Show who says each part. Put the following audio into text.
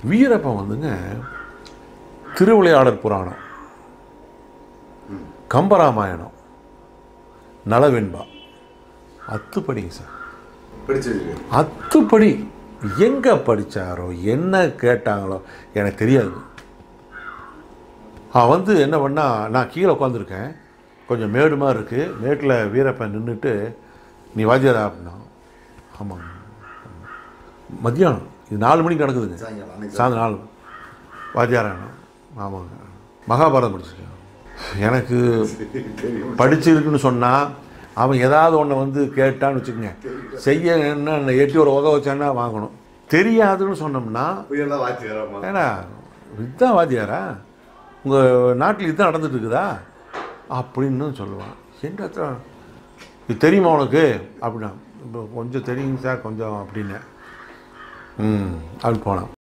Speaker 1: வீரப்பன் வந்துங்க திருவிளையாடற் புராணம் கம்பராமாயணம் நலவெண்பா அத்துப்படிங்க சார்
Speaker 2: படிச்சிருக்கு
Speaker 1: அத்துப்படி எங்கே படித்தாரோ என்ன கேட்டாங்களோ எனக்கு தெரியாது அவன் வந்து என்ன பண்ணா நான் கீழே உட்காந்துருக்கேன் கொஞ்சம் மேடு மாதிரி இருக்குது மேட்டில் வீரப்பன் நின்றுட்டு நீ வாத்தியாரா அப்படின்னா ஆமாங்க மத்தியானம் இது நாலு மணிக்கு நடக்குதுங்க
Speaker 2: சாயங்காலம் அன்னைக்கு
Speaker 1: சாயந்தரம் நாலு வாத்தியாரான ஆமாங்க மகாபாரதம் படிச்சிருக்கேன் எனக்கு
Speaker 2: தெரியும்
Speaker 1: படிச்சிருக்குன்னு சொன்னால் அவன் ஏதாவது ஒன்றை வந்து கேட்டான்னு வச்சுக்கோங்க செய்ய என்ன எட்டி ஒரு உதவ வச்சான்னா வாங்கணும் தெரியாதுன்னு சொன்னோம்னா
Speaker 2: புயலா வாத்தியாராமா
Speaker 1: ஏன்னா இதுதான் வாத்தியாரா உங்கள் நாட்டில் இதுதான் நடந்துட்டு இருக்குதா அப்படின்னு சொல்லுவான் என்ன இது தெரியுமா உனக்கு அப்படின்னா இப்போ கொஞ்சம் தெரியுங்க சார் கொஞ்சம் அப்படின்னு ம் அப்படி போனான்